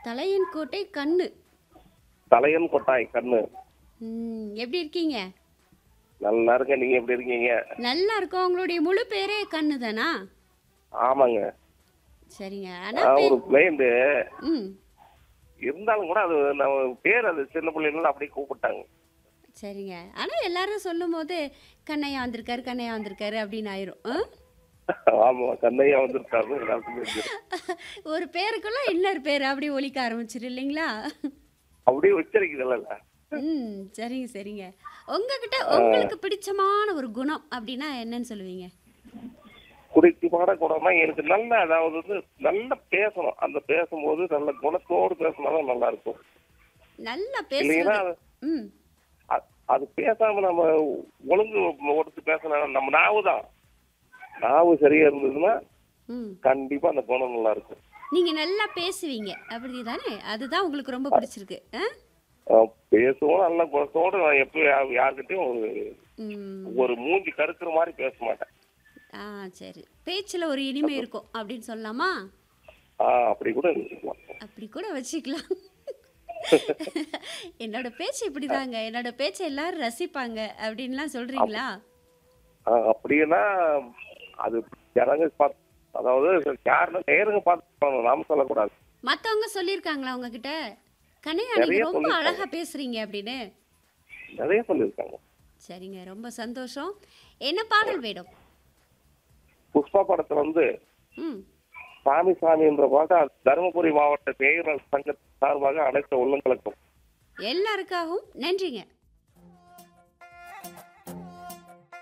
தலையன் கோட்டை கண்ணு தலையன் கொட்டாய் கண்ணு ம், எப்படி இருக்கீங்க நல்லா இருக்கேன் நீங்க எப்படி இருக்கீங்க நல்லா இருக்கோம் உங்களுடைய முழு பேரே கண்ணு தானா ஆமாங்க சரிங்க ஆனா நான் பே- ஒரு பிளைண்டு ம் இருந்தாலும் கூட அது நம்ம பேர் அது சின்ன பிள்ளைங்கள அப்படியே கூப்பிட்டாங்க சரிங்க ஆனா எல்லாரும் சொல்லும் போது கண்ணையா வந்திருக்காரு கண்ணையா வந்திருக்காரு அப்படின்னு ஆயிரும் ஆ? ஆமா கண்ணையா வந்திருக்காரு எல்லாருக்குமே தெரியும். ஒரு பேருக்குள்ள இன்னொரு பேர் அப்படி ஒலிக்க ஆரம்பிச்சிரு இல்லைங்களா அப்படியே உச்சரிக்குதுல்ல ம் சரிங்க சரிங்க உங்ககிட்ட உங்களுக்கு பிடிச்சமான ஒரு குணம் அப்படின்னா என்னன்னு சொல்லுவீங்க குடித்து பாடக்கூடாதுனா எனக்கு நல்ல அதாவது வந்து நல்லா பேசணும் அந்த பேசும்போது நல்ல குணத்தோடு பேசினாதான் நல்லா இருக்கும் நல்லா இல்லைன்னா பேசுறது ம் அ- அது பேசாம நம்ம ஒழுங்கு ஒடுத்து பேசணும் நம்ம நாவு தான் நாவு சரியா இருந்ததுன்னா ம் கண்டிப்பா அந்த குணம் நல்லா இருக்கும் நீங்க நல்லா பேசுவீங்க அப்படி தானே அதுதான் உங்களுக்கு ரொம்ப பிடிச்சிருக்கு ஆ? அஹ் பேசுவோம் நல்ல குணத்தோடு நான் எப்போ யாருக்கிட்டையும் ஒரு ம் ஒரு மூஞ்சி கருக்கிற மாதிரி பேச மாட்டேன் ஆ சரி பேச்சில் ஒரு இனிமை இருக்கும் அப்படின்னு சொல்லலாமா ஆஹ் அப்படி கூட இருந்துக்கலாம் அப்படி கூட வச்சுக்கலாம் என்னோட பேச்சு இப்படிதாங்க என்னோட பேச்சை எல்லாரும் ரசிப்பாங்க அப்படின்லாம் சொல்றீங்களா ஆஹ் அப்படின்னா அது ஜனங்க பார்த்து அதாவது யாருன்னா நேருங்க பார்த்து நாம சொல்லக்கூடாது மத்தவங்க சொல்லியிருக்காங்களா உங்ககிட்ட கண்ணையா நிறைய நீங்க ரொம்ப சொல்லியிருக்காங்க. அழகா பேசுறீங்க அப்படின்னு நிறைய சொல்லியிருக்காங்க சரிங்க ரொம்ப சந்தோஷம் என்ன பாடல் வேணும் புஷ்பா படத்துல வந்து ம் சாமி சாமி என்ற பாட்டு தருமபுரி மாவட்ட தேயிலை சங்க சார்பாக அனைத்து உள்ளங்களுக்கும் எல்லாருக்காகவும் நன்றிங்க